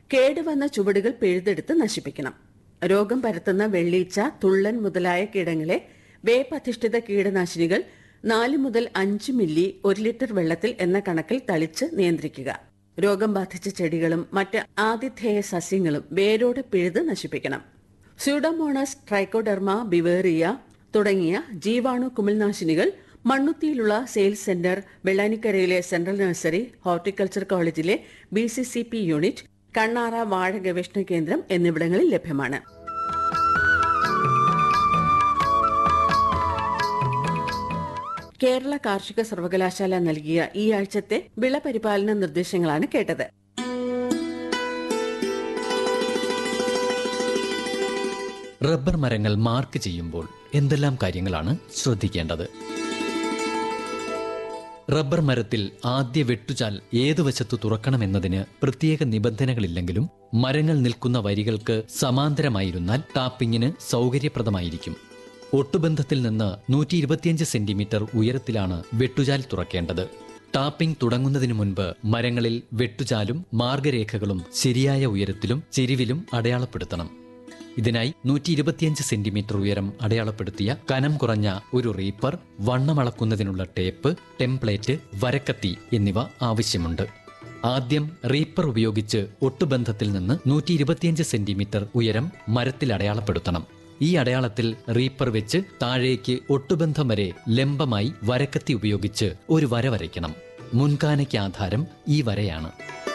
കേടുവന്ന ചുവടുകൾ പിഴുതെടുത്ത് നശിപ്പിക്കണം രോഗം പരത്തുന്ന വെള്ളീച്ച തുള്ളൻ മുതലായ കീടങ്ങളെ വേപ്പധിഷ്ഠിത കീടനാശിനികൾ നാല് മുതൽ അഞ്ച് മില്ലി ഒരു ലിറ്റർ വെള്ളത്തിൽ എന്ന കണക്കിൽ തളിച്ച് നിയന്ത്രിക്കുക രോഗം ബാധിച്ച ചെടികളും മറ്റ് ആതിഥേയ സസ്യങ്ങളും വേരോടെ പിഴുത് നശിപ്പിക്കണം സ്യൂഡോമോണസ് ട്രൈക്കോഡെർമ ബിവേറിയ തുടങ്ങിയ ജീവാണു കുമിൾനാശിനികൾ മണ്ണുത്തിയിലുള്ള സെയിൽസ് സെന്റർ വെള്ളാനിക്കരയിലെ സെൻട്രൽ നഴ്സറി ഹോർട്ടിക്കൾച്ചർ കോളേജിലെ B C C P unit Kannara വാഴ ഗവേഷണ കേന്ദ്രം എന്നിവിടങ്ങളിൽ ലഭ്യമാണ് കേരള കാർഷിക സർവകലാശാല നൽകിയ ഈ ആഴ്ചത്തെ വിള പരിപാലന നിർദ്ദേശങ്ങളാണ് കേട്ടത് റബ്ബർ മരങ്ങൾ മാർക്ക് ചെയ്യുമ്പോൾ എന്തെല്ലാം കാര്യങ്ങളാണ് ശ്രദ്ധിക്കേണ്ടത് റബ്ബർ മരത്തിൽ ആദ്യ വെട്ടുചാൽ ഏതു വശത്ത് തുറക്കണമെന്നതിന് പ്രത്യേക നിബന്ധനകളില്ലെങ്കിലും മരങ്ങൾ നിൽക്കുന്ന വരികൾക്ക് സമാന്തരമായിരുന്നാൽ ടാപ്പിങ്ങിന് സൗകര്യപ്രദമായിരിക്കും ഒട്ടുബന്ധത്തിൽ നിന്ന് നൂറ്റി ഇരുപത്തിയഞ്ച് സെന്റിമീറ്റർ ഉയരത്തിലാണ് വെട്ടുചാൽ തുറക്കേണ്ടത് ടാപ്പിംഗ് തുടങ്ങുന്നതിനു മുൻപ് മരങ്ങളിൽ വെട്ടുചാലും മാർഗരേഖകളും ശരിയായ ഉയരത്തിലും ചെരിവിലും അടയാളപ്പെടുത്തണം ഇതിനായി നൂറ്റി ഇരുപത്തിയഞ്ച് സെന്റിമീറ്റർ ഉയരം അടയാളപ്പെടുത്തിയ കനം കുറഞ്ഞ ഒരു റീപ്പർ വണ്ണമളക്കുന്നതിനുള്ള ടേപ്പ് ടെംപ്ലേറ്റ് വരക്കത്തി എന്നിവ ആവശ്യമുണ്ട് ആദ്യം റീപ്പർ ഉപയോഗിച്ച് ഒട്ടുബന്ധത്തിൽ നിന്ന് നൂറ്റി ഇരുപത്തിയഞ്ച് സെന്റിമീറ്റർ ഉയരം മരത്തിൽ അടയാളപ്പെടുത്തണം ഈ അടയാളത്തിൽ റീപ്പർ വെച്ച് താഴേക്ക് ഒട്ടുബന്ധം വരെ ലംബമായി വരക്കത്തി ഉപയോഗിച്ച് ഒരു വര വരയ്ക്കണം മുൻകാനയ്ക്ക് ആധാരം ഈ വരയാണ്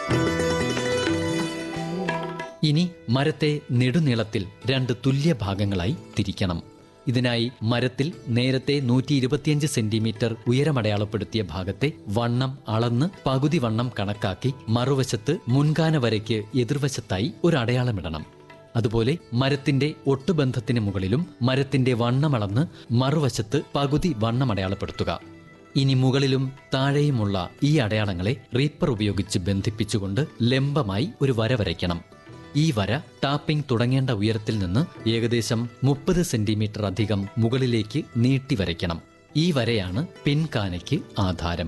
ഇനി മരത്തെ നെടുനീളത്തിൽ രണ്ട് തുല്യ ഭാഗങ്ങളായി തിരിക്കണം ഇതിനായി മരത്തിൽ നേരത്തെ നൂറ്റി ഇരുപത്തിയഞ്ച് സെന്റിമീറ്റർ ഉയരമടയാളപ്പെടുത്തിയ ഭാഗത്തെ വണ്ണം അളന്ന് പകുതി വണ്ണം കണക്കാക്കി മറുവശത്ത് മുൻകാന വരയ്ക്ക് എതിർവശത്തായി ഒരു അടയാളമിടണം അതുപോലെ മരത്തിന്റെ ഒട്ടുബന്ധത്തിന് മുകളിലും മരത്തിന്റെ വണ്ണമളന്ന് മറുവശത്ത് പകുതി വണ്ണം അടയാളപ്പെടുത്തുക ഇനി മുകളിലും താഴെയുമുള്ള ഈ അടയാളങ്ങളെ റീപ്പർ ഉപയോഗിച്ച് ബന്ധിപ്പിച്ചുകൊണ്ട് ലംബമായി ഒരു വര വരയ്ക്കണം ഈ വര ടാപ്പിംഗ് തുടങ്ങേണ്ട ഉയരത്തിൽ നിന്ന് ഏകദേശം മുപ്പത് സെന്റിമീറ്റർ അധികം മുകളിലേക്ക് നീട്ടി വരയ്ക്കണം ഈ വരയാണ് പിൻകാനയ്ക്ക് ആധാരം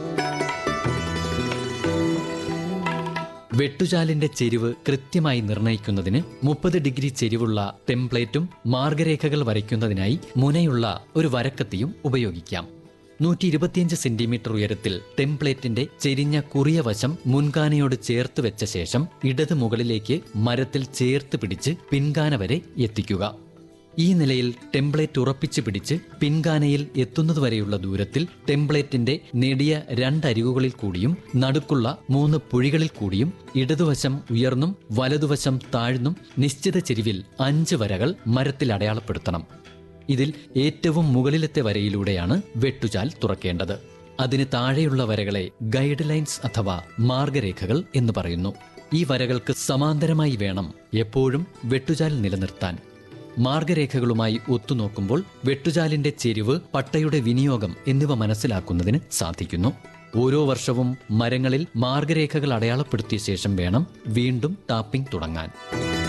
വെട്ടുചാലിന്റെ ചെരിവ് കൃത്യമായി നിർണയിക്കുന്നതിന് മുപ്പത് ഡിഗ്രി ചെരിവുള്ള ടെംപ്ലേറ്റും മാർഗരേഖകൾ വരയ്ക്കുന്നതിനായി മുനയുള്ള ഒരു വരക്കത്തിയും ഉപയോഗിക്കാം നൂറ്റി ഇരുപത്തിയഞ്ച് സെന്റിമീറ്റർ ഉയരത്തിൽ ടെംപ്ലേറ്റിന്റെ ചെരിഞ്ഞ കുറിയ വശം മുൻകാനയോട് ചേർത്ത് വെച്ച ശേഷം ഇടത് മുകളിലേക്ക് മരത്തിൽ ചേർത്ത് പിടിച്ച് പിൻകാന വരെ എത്തിക്കുക ഈ നിലയിൽ ടെംപ്ലേറ്റ് ഉറപ്പിച്ചു പിടിച്ച് പിൻകാനയിൽ എത്തുന്നതുവരെയുള്ള ദൂരത്തിൽ ടെംപ്ലേറ്റിന്റെ നെടിയ രണ്ടരികുകളിൽ കൂടിയും നടുക്കുള്ള മൂന്ന് പുഴികളിൽ കൂടിയും ഇടതുവശം ഉയർന്നും വലതുവശം താഴ്ന്നും നിശ്ചിത ചെരിവിൽ അഞ്ച് വരകൾ മരത്തിൽ അടയാളപ്പെടുത്തണം ഇതിൽ ഏറ്റവും മുകളിലത്തെ വരയിലൂടെയാണ് വെട്ടുചാൽ തുറക്കേണ്ടത് അതിന് താഴെയുള്ള വരകളെ ഗൈഡ് ലൈൻസ് അഥവാ മാർഗരേഖകൾ എന്ന് പറയുന്നു ഈ വരകൾക്ക് സമാന്തരമായി വേണം എപ്പോഴും വെട്ടുചാൽ നിലനിർത്താൻ മാർഗരേഖകളുമായി ഒത്തുനോക്കുമ്പോൾ വെട്ടുചാലിന്റെ ചെരിവ് പട്ടയുടെ വിനിയോഗം എന്നിവ മനസ്സിലാക്കുന്നതിന് സാധിക്കുന്നു ഓരോ വർഷവും മരങ്ങളിൽ മാർഗരേഖകൾ അടയാളപ്പെടുത്തിയ ശേഷം വേണം വീണ്ടും ടാപ്പിംഗ് തുടങ്ങാൻ